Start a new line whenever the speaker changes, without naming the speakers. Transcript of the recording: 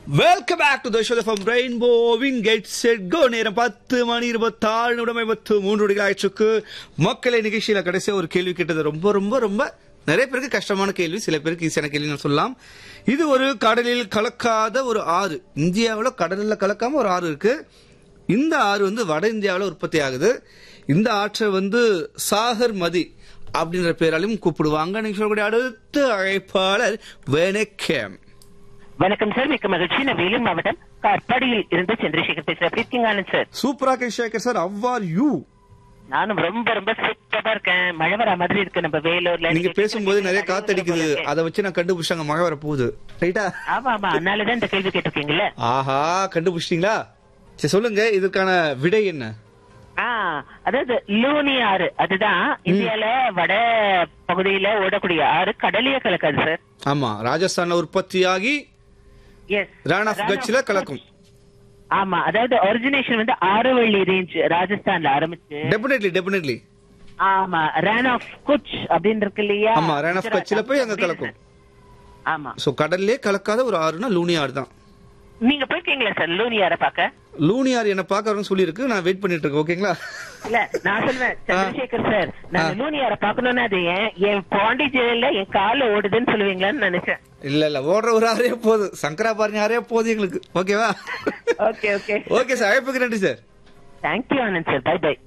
welcome back to the show from rainbow wing get set go நேரம் பத்து மணி இருபத்தாறு நிமிடம் ஐம்பத்து மூன்று நொடிகள் ஆயிடுச்சுக்கு மக்களை நிகழ்ச்சியில கடைசியா ஒரு கேள்வி கேட்டது ரொம்ப ரொம்ப ரொம்ப நிறைய பேருக்கு கஷ்டமான கேள்வி சில பேருக்கு ஈஸியான கேள்வி நான் சொல்லலாம் இது ஒரு கடலில் கலக்காத ஒரு ஆறு இந்தியாவில் கடலில் கலக்காம ஒரு ஆறு இருக்கு இந்த ஆறு வந்து வட இந்தியாவில் உற்பத்தி ஆகுது இந்த ஆற்றை வந்து சாகர் மதி அப்படின்ற பேராலையும் கூப்பிடுவாங்க நீங்க சொல்லக்கூடிய அடுத்த அழைப்பாளர் வணக்கம்
வணக்கம் சார் மிக்க மகிழ்ச்சி நான் வேலூர் மாவட்டம் காட்பாடியில் இருந்து சந்திரசேகர் பேசுறேன் எப்படி இருக்கீங்க ஆனந்த் சார்
சூப்பரா கேஷேகர் சார் அவ்வார் யூ
நானும் ரொம்ப ரொம்ப சூப்பரா இருக்கேன் மழை வர மாதிரி இருக்கு நம்ம வேலூர்ல
நீங்க பேசும்போது நிறைய காத்தடிக்குது அதை வச்சு நான் கண்டுபிடிச்சாங்க மழை வர போகுது ரைட்டா
ஆமா ஆமா அதனாலதான் இந்த கேள்வி கேட்டிருக்கீங்கல்ல
ஆஹா கண்டுபிடிச்சிட்டீங்களா சரி சொல்லுங்க இதுக்கான விடை என்ன
ஆ அதாவது லூனி ஆறு அதுதான் இந்தியால வட பகுதியில ஓடக்கூடிய ஆறு கடலையே கலக்காது சார்
ஆமா ராஜஸ்தான்ல உற்பத்தியாகி
எஸ்
ரான் ஆஃப் கட்சில கலக்கும்
ஆமா அதாவது ஒரிஜினேஷன் வந்து ஆரவள்ளி ரேஞ்ச் ராஜஸ்தான்ல ஆரம்பிச்சு
டெபினெட்லி டெபினெட்லி
ஆமா ரேன் ஆஃப் குச் அப்படின்னு இருக்கு இல்லையா
ஆமா ரேன் ஆஃப் கட்சில போய் அங்க கலக்கும்
ஆமா
சோ கடல்லே கலக்காத ஒரு ஆறுனா லூனி ஆறு தான்
நீங்க போயிருக்கீங்களா சார் லூனி ஆற பாக்க
லூனி ஆறு என்ன பாக்கறன்னு சொல்லியிருக்கு நான் வெயிட் பண்ணிட்டு இருக்கேன் ஓகேங்களா
இல்ல நான் சொல்றேன் சந்திரசேகர் சார் நான் லூனி ஆற பாக்கணும்னா அது ஏன் என் பாண்டிச்சேரியில என் கால ஓடுதுன்னு சொல்லுவீங்களான்னு நினைச்சேன்
இல்ல இல்ல ஓடுற ஒரு ஆறே போதும் சங்கராபாரணி ஆறே போதும் எங்களுக்கு ஓகேவா
ஓகே ஓகே
ஓகே சார் அழைப்புக்கு நன்றி sir
thank you Anand sir bye by